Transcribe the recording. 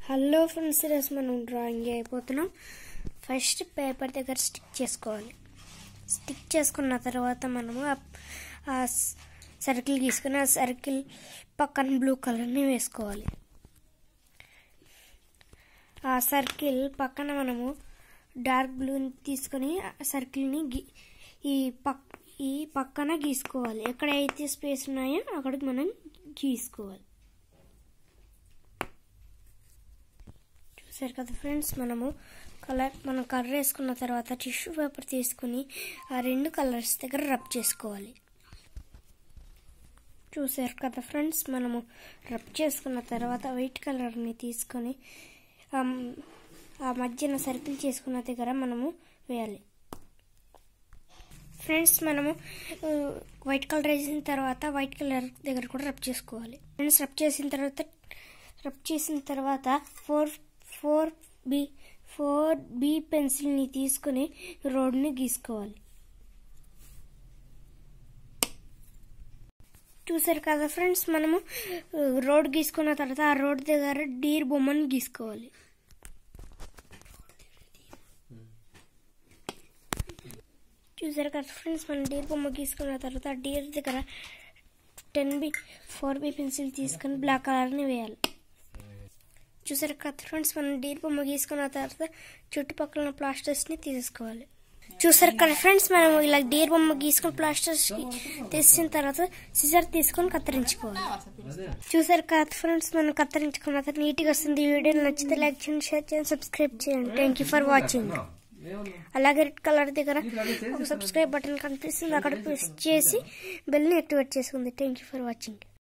hello friends ఈరోజు మనం drawing అయిపోతున్నాం ఫస్ట్ పేపర్ దగ్గర స్టిక్ చేసుకోవాలి స్టిక్ చేసుకున్న తర్వాత మనము ఆ- ఆ సర్కిల్ గీసుకుని ఆ సర్కిల్ పక్కన బ్లూ కలర్ని వేసుకోవాలి ఆ సర్కిల్ పక్కన మనము డార్క్ బ్లూని తీసుకొని ఆ సర్కిల్ని గీ ఈ పక్ ఈ పక్కన గీసుకోవాలి ఎక్కడైతే స్పేస్ ఉన్నాయో అక్కడికి మనం గీసుకోవాలి చూసారు కదా ఫ్రెండ్స్ మనము కలర్ మనం కలర్ వేసుకున్న తర్వాత టిష్యూ పేపర్ తీసుకుని ఆ రెండు కలర్స్ దగ్గర రబ్ చేసుకోవాలి చూసారు కదా ఫ్రెండ్స్ మనము రబ్ చేసుకున్న తర్వాత వైట్ కలర్ని తీసుకొని ఆమ్, ఆ మధ్యన సర్కిల్ చేసుకున్న దగ్గర మనము వేయాలి ఫ్రెండ్స్ మనము ఆ, వైట్ కలర్ వేసిన తర్వాత వైట్ కలర్ దగ్గర కూడా రబ్ చేసుకోవాలి ఫ్రెండ్స్ రబ్ చేసిన తర్వాత రబ్ చేసిన తర్వాత four four B four B పెన్సిల్ని తీసుకుని రోడ్ని గీసుకోవాలి చూసారు కదా ఫ్రెండ్స్ మనము ఆ, రోడ్ గీసుకున్న తర్వాత ఆ రోడ్ దగ్గర డీర్ బొమ్మని గీసుకోవాలి చూసారు కదా ఫ్రెండ్స్ మనం డీర్ బొమ్మ గీసుకున్న తర్వాత ఆ డీర్ దగ్గర ten B four B pencil తీసుకొని బ్లాక్ కలర్ని వేయాలి చూసారు కదా ఫ్రెండ్స్ మనం డీర్ బొమ్మ గీసుకున్న తర్వాత చుట్టుపక్కల ప్లాస్టర్స్ని తీసుకోవాలి చూసారు కదా ఫ్రెండ్స్ మనం ఇలా డీర్ బొమ్మ గీసుకుని ప్లాస్టర్స్ తీసిన తర్వాత సిజర్ తీసుకొని కత్తిరించుకోవాలి చూసారు కదా ఫ్రెండ్స్ మనం కత్తిరించుకున్న తర్వాత నీట్గా వస్తుంది ఈ వీడియో నచ్చితే లైక్ చేయండి షేర్ చేయండి సబ్స్క్రైబ్ చేయండి థ్యాంక్ యూ ఫర్ వాచింగ్ అలాగే రెడ్ కలర్ దగ్గర ఒక సబ్స్క్రైబ్ బటన్ కనిపిస్తుంది అక్కడ ప్రెస్ చేసి బెల్ని యాక్టివేట్ చేసుకుంది థ్యాంక్ యూ ఫర్ వాచింగ్